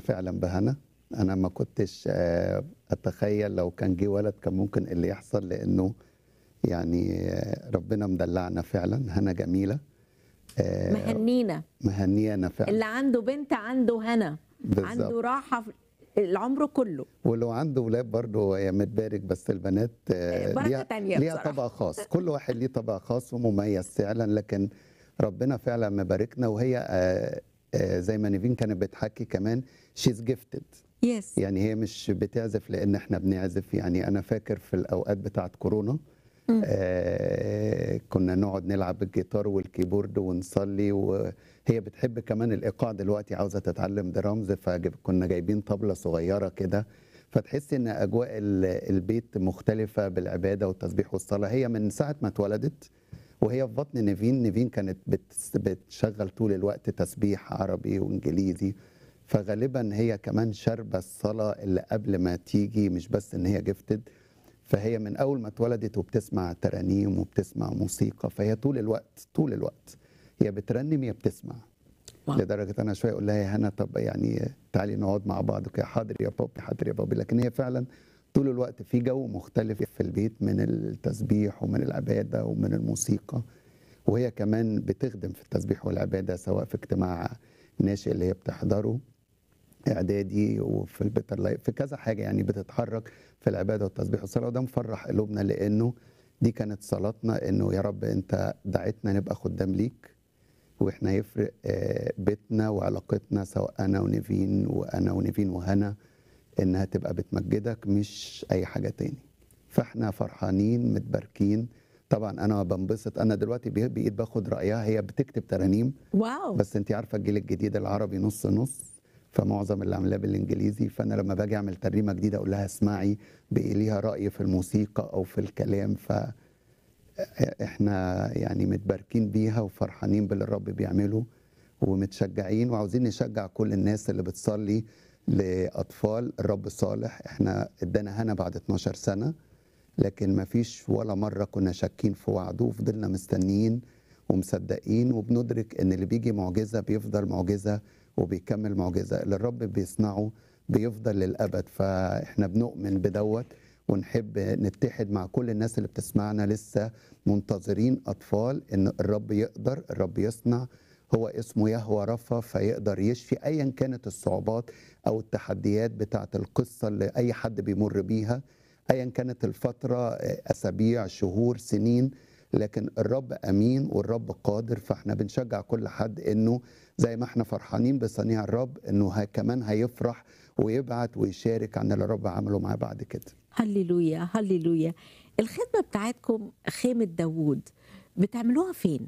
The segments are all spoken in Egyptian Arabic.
فعلا بهنا انا ما كنتش آه، اتخيل لو كان جه ولد كان ممكن اللي يحصل لانه يعني آه، ربنا مدلعنا فعلا هنا جميله آه، مهنينا مهنيانا فعلا اللي عنده بنت عنده هنا بالظبط. عنده راحه في العمر كله ولو عنده ولاد برضه هي متبارك بس البنات آه، بركة ليها تانية ليها بصراحة. طبع خاص كل واحد ليه طبع خاص ومميز فعلا لكن ربنا فعلا مباركنا وهي آه، آه، زي ما نيفين كانت بتحكي كمان شيز جيفتد يس يعني هي مش بتعزف لان احنا بنعزف يعني انا فاكر في الاوقات بتاعت كورونا آه كنا نقعد نلعب بالجيتار والكيبورد ونصلي وهي بتحب كمان الايقاع دلوقتي عاوزه تتعلم درامز فكنا جايبين طبله صغيره كده فتحس ان اجواء ال- البيت مختلفه بالعباده والتسبيح والصلاه هي من ساعه ما اتولدت وهي في بطن نيفين نيفين كانت بت- بتشغل طول الوقت تسبيح عربي وانجليزي فغالبا هي كمان شاربه الصلاه اللي قبل ما تيجي مش بس ان هي جفتد فهي من اول ما اتولدت وبتسمع ترانيم وبتسمع موسيقى فهي طول الوقت طول الوقت هي بترنم هي بتسمع واو. لدرجه انا شويه اقول لها يا هنا طب يعني تعالي نقعد مع بعض كده حاضر يا بابي حاضر يا بابي لكن هي فعلا طول الوقت في جو مختلف في البيت من التسبيح ومن العباده ومن الموسيقى وهي كمان بتخدم في التسبيح والعباده سواء في اجتماع ناشئ اللي هي بتحضره اعدادي وفي البيتر لايف في كذا حاجه يعني بتتحرك في العباده والتسبيح والصلاه وده مفرح قلوبنا لانه دي كانت صلاتنا انه يا رب انت دعيتنا نبقى خدام ليك واحنا يفرق آه، بيتنا وعلاقتنا سواء انا ونيفين وانا ونيفين وهنا انها تبقى بتمجدك مش اي حاجه تاني فاحنا فرحانين متباركين طبعا انا بنبسط انا دلوقتي بي- بقيت باخد رايها هي بتكتب ترانيم واو بس انت عارفه الجيل الجديد العربي نص نص فمعظم اللي عاملاه بالانجليزي فانا لما باجي اعمل ترنيمه جديده اقول لها اسمعي بقي ليها راي في الموسيقى او في الكلام ف احنا يعني متباركين بيها وفرحانين باللي الرب بيعمله ومتشجعين وعاوزين نشجع كل الناس اللي بتصلي لاطفال الرب صالح احنا ادانا هنا بعد 12 سنه لكن ما فيش ولا مره كنا شاكين في وعده وفضلنا مستنيين ومصدقين وبندرك ان اللي بيجي معجزه بيفضل معجزه وبيكمل معجزه اللي الرب بيصنعه بيفضل للابد فاحنا بنؤمن بدوت ونحب نتحد مع كل الناس اللي بتسمعنا لسه منتظرين اطفال ان الرب يقدر الرب يصنع هو اسمه يهوى رفا فيقدر يشفي ايا كانت الصعوبات او التحديات بتاعه القصه اللي اي حد بيمر بيها ايا كانت الفتره آه، اسابيع شهور سنين لكن الرب امين والرب قادر فاحنا بنشجع كل حد انه زي ما احنا فرحانين بصنيع الرب انه ه- كمان هيفرح ويبعت ويشارك عن اللي الرب عمله معاه بعد كده هللويا هللويا الخدمه بتاعتكم خيمه داوود بتعملوها فين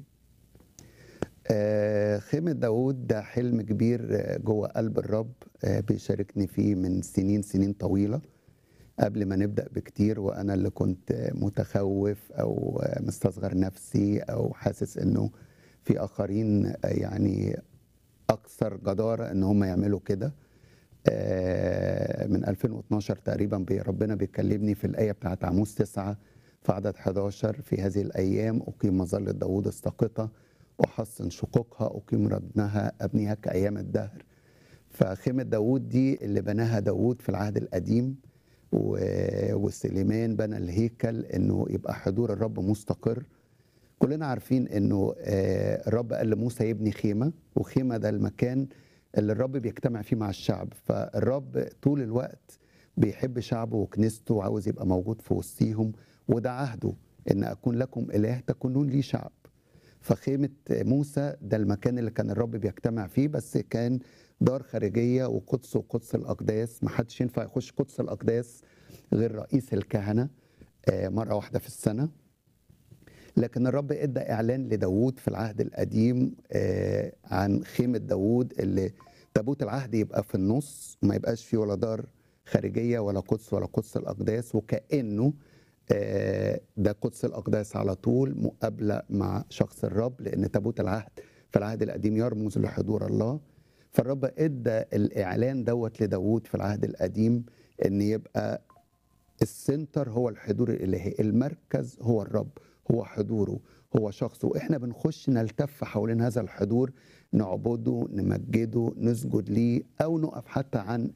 آه، خيمة داود ده حلم كبير آه، جوه قلب الرب آه، بيشاركني فيه من سنين سنين طويلة قبل ما نبدأ بكتير وأنا اللي كنت آه، متخوف أو آه، مستصغر نفسي أو حاسس إنه في آخرين آه، يعني أكثر جدارة إن هم يعملوا كده آه، من 2012 تقريبا بي- ربنا بيكلمني في الآية بتاعت عموس 9 في عدد 11 في هذه الأيام أقيم مظلة داود الساقطة وحصن شقوقها أقيم ردنها أبنيها كأيام الدهر فخيمة داود دي اللي بناها داود في العهد القديم و- وسليمان بنى الهيكل انه يبقى حضور الرب مستقر كلنا عارفين انه آه، الرب قال لموسى يبني خيمه وخيمه ده المكان اللي الرب بيجتمع فيه مع الشعب فالرب طول الوقت بيحب شعبه وكنيسته وعاوز يبقى موجود في وسطيهم وده عهده ان اكون لكم اله تكونون لي شعب فخيمة موسى ده المكان اللي كان الرب بيجتمع فيه بس كان دار خارجية وقدس وقدس الأقداس ما حدش ينفع يخش قدس الأقداس غير رئيس الكهنة آه، مرة واحدة في السنة لكن الرب ادى اعلان لداوود في العهد القديم آه، عن خيمه داوود اللي تابوت العهد يبقى في النص وما يبقاش فيه ولا دار خارجيه ولا قدس ولا قدس الاقداس وكانه آه، ده قدس الاقداس على طول مقابله مع شخص الرب لان تابوت العهد في العهد القديم يرمز لحضور الله فالرب ادى الاعلان دوت لداوود في العهد القديم ان يبقى السنتر هو الحضور الالهي المركز هو الرب هو حضوره هو شخصه احنا بنخش نلتف حوالين هذا الحضور نعبده نمجده نسجد ليه او نقف حتى عن